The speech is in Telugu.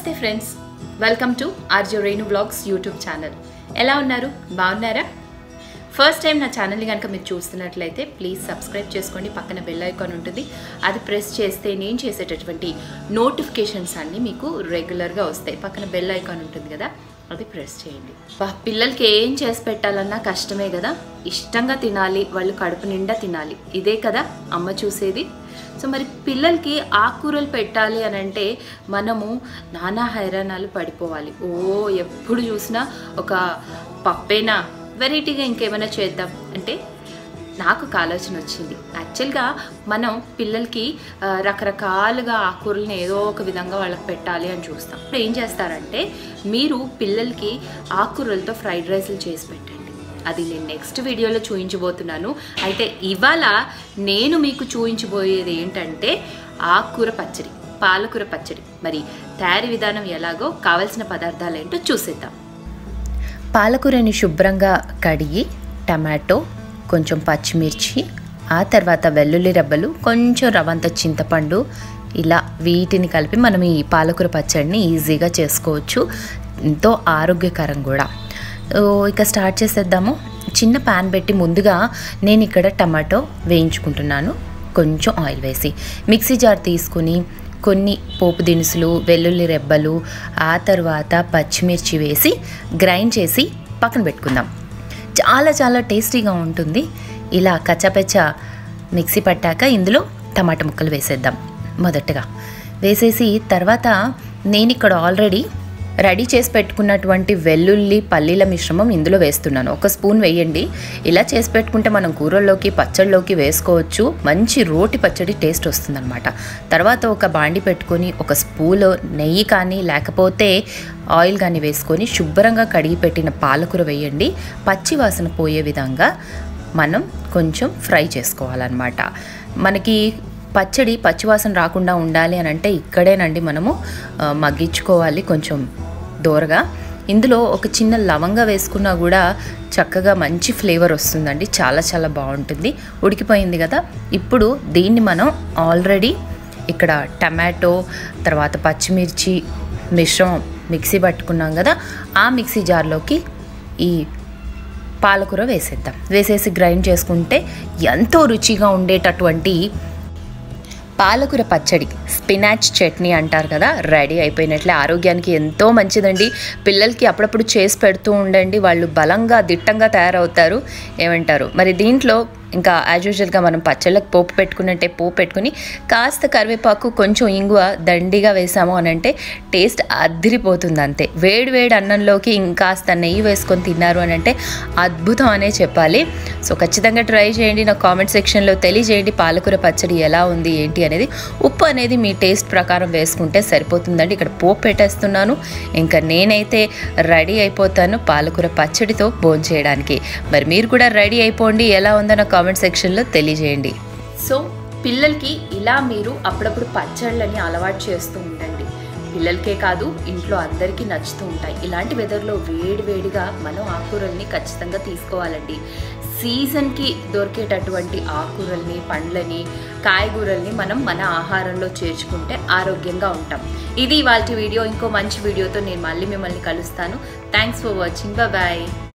నమస్తే ఫ్రెండ్స్ వెల్కమ్ టు ఆర్జో రేణు బ్లాగ్స్ యూట్యూబ్ ఛానల్ ఎలా ఉన్నారు బాగున్నారా ఫస్ట్ టైం నా ఛానల్ని కనుక మీరు చూస్తున్నట్లయితే ప్లీజ్ సబ్స్క్రైబ్ చేసుకోండి పక్కన బెల్ ఐకాన్ ఉంటుంది అది ప్రెస్ చేస్తే నేను చేసేటటువంటి నోటిఫికేషన్స్ అన్నీ మీకు రెగ్యులర్గా వస్తాయి పక్కన బెల్ ఐకాన్ ఉంటుంది కదా అది ప్రెస్ చేయండి బా, పిల్లలకి ఏం చేసి పెట్టాలన్నా కష్టమే కదా ఇష్టంగా తినాలి వాళ్ళు కడుపు నిండా తినాలి ఇదే కదా అమ్మ చూసేది సో మరి పిల్లలకి ఆకుకూరలు పెట్టాలి అని అంటే మనము నానా హైరాణాలు పడిపోవాలి ఓ ఎప్పుడు చూసినా ఒక పప్పేనా వెరైటీగా ఇంకేమైనా చేద్దాం అంటే నాకు ఒక ఆలోచన వచ్చింది యాక్చువల్గా మనం పిల్లలకి ఆ, రకరకాలుగా ఆకుకూరలను ఏదో ఒక విధంగా వాళ్ళకి పెట్టాలి అని చూస్తాం ఇప్పుడు ఏం చేస్తారంటే మీరు పిల్లలకి ఆకుకూరలతో ఫ్రైడ్ రైస్లు చేసి పెట్టండి అది నేను నెక్స్ట్ వీడియోలో చూపించబోతున్నాను అయితే ఇవాళ నేను మీకు చూపించబోయేది ఏంటంటే ఆకుకూర పచ్చడి పాలకూర పచ్చడి మరి తయారీ విధానం ఎలాగో కావలసిన పదార్థాలు ఏంటో చూసేద్దాం పాలకూరని శుభ్రంగా కడిగి టమాటో కొంచెం పచ్చిమిర్చి ఆ తర్వాత వెల్లుల్లి రెబ్బలు కొంచెం రవంత చింతపండు ఇలా వీటిని కలిపి మనం ఈ పాలకూర పచ్చడిని ఈజీగా చేసుకోవచ్చు ఎంతో ఆరోగ్యకరం కూడా ఓ, ఇక స్టార్ట్ చేసేద్దాము చిన్న ప్యాన్ పెట్టి ముందుగా నేను ఇక్కడ టమాటో వేయించుకుంటున్నాను కొంచెం ఆయిల్ వేసి మిక్సీ జార్ తీసుకుని కొన్ని పోపు దినుసులు వెల్లుల్లి రెబ్బలు ఆ తర్వాత పచ్చిమిర్చి వేసి గ్రైండ్ చేసి పక్కన పెట్టుకుందాం చాలా చాలా టేస్టీగా ఉంటుంది ఇలా కచ్చపచ్చ మిక్సీ పట్టాక ఇందులో టమాటా ముక్కలు వేసేద్దాం మొదటగా వేసేసి తర్వాత నేను ఇక్కడ ఆల్రెడీ రెడీ చేసి పెట్టుకున్నటువంటి వెల్లుల్లి పల్లీల మిశ్రమం ఇందులో వేస్తున్నాను ఒక స్పూన్ వేయండి ఇలా చేసి పెట్టుకుంటే మనం కూరల్లోకి పచ్చళ్ళలోకి వేసుకోవచ్చు మంచి రోటి పచ్చడి టేస్ట్ వస్తుందన్నమాట తర్వాత ఒక బాండి పెట్టుకొని ఒక స్పూన్ నెయ్యి కానీ లేకపోతే ఆయిల్ కానీ వేసుకొని శుభ్రంగా కడిగి పెట్టిన పాలకూర వేయండి పచ్చి వాసన పోయే విధంగా మనం కొంచెం ఫ్రై చేసుకోవాలన్నమాట మనకి పచ్చడి పచ్చివాసన రాకుండా ఉండాలి అని అంటే ఇక్కడేనండి మనము ఆ, మగ్గించుకోవాలి కొంచెం దోరగా ఇందులో ఒక చిన్న లవంగా వేసుకున్నా కూడా చక్కగా మంచి ఫ్లేవర్ వస్తుందండి చాలా చాలా బాగుంటుంది ఉడికిపోయింది కదా ఇప్పుడు దీన్ని మనం ఆల్రెడీ ఇక్కడ టమాటో తర్వాత పచ్చిమిర్చి మిశ్రమం మిక్సీ పట్టుకున్నాం కదా ఆ మిక్సీ జార్లోకి ఈ పాలకూర వేసేద్దాం వేసేసి గ్రైండ్ చేసుకుంటే ఎంతో రుచిగా ఉండేటటువంటి పాలకూర పచ్చడి స్పినాచ్ చట్నీ అంటారు కదా రెడీ అయిపోయినట్లే ఆరోగ్యానికి ఎంతో మంచిదండి పిల్లలకి అప్పుడప్పుడు చేసి పెడుతూ ఉండండి వాళ్ళు బలంగా దిట్టంగా తయారవుతారు ఏమంటారు మరి దీంట్లో ఇంకా యాజ్ యూజువల్గా మనం పచ్చళ్ళకి పోపు పెట్టుకున్నట్టే పోపు పెట్టుకుని కాస్త కరివేపాకు కొంచెం ఇంగువ దండిగా వేసాము అని అంటే టేస్ట్ అదిరిపోతుంది అంతే వేడి వేడి అన్నంలోకి ఇంకాస్త నెయ్యి వేసుకొని తిన్నారు అని అంటే అద్భుతం అనే చెప్పాలి సో ఖచ్చితంగా ట్రై చేయండి నా కామెంట్ సెక్షన్లో తెలియజేయండి పాలకూర పచ్చడి ఎలా ఉంది ఏంటి అనేది ఉప్పు అనేది మీ టేస్ట్ ప్రకారం వేసుకుంటే సరిపోతుందండి ఇక్కడ పోపు పెట్టేస్తున్నాను ఇంకా నేనైతే రెడీ అయిపోతాను పాలకూర పచ్చడితో భోజనం చేయడానికి మరి మీరు కూడా రెడీ అయిపోండి ఎలా ఉందో నా కామెంట్ సెక్షన్లో తెలియజేయండి సో పిల్లలకి ఇలా మీరు అప్పుడప్పుడు పచ్చళ్ళని అలవాటు చేస్తూ ఉండండి పిల్లలకే కాదు ఇంట్లో అందరికీ నచ్చుతూ ఉంటాయి ఇలాంటి వెదర్లో వేడి వేడిగా మనం ఆకుకూరల్ని ఖచ్చితంగా తీసుకోవాలండి సీజన్కి దొరికేటటువంటి ఆకుకూరల్ని పండ్లని కాయగూరల్ని మనం మన ఆహారంలో చేర్చుకుంటే ఆరోగ్యంగా ఉంటాం ఇది వాళ్ళ వీడియో ఇంకో మంచి వీడియోతో నేను మళ్ళీ మిమ్మల్ని కలుస్తాను థ్యాంక్స్ ఫర్ వాచింగ్ బాయ్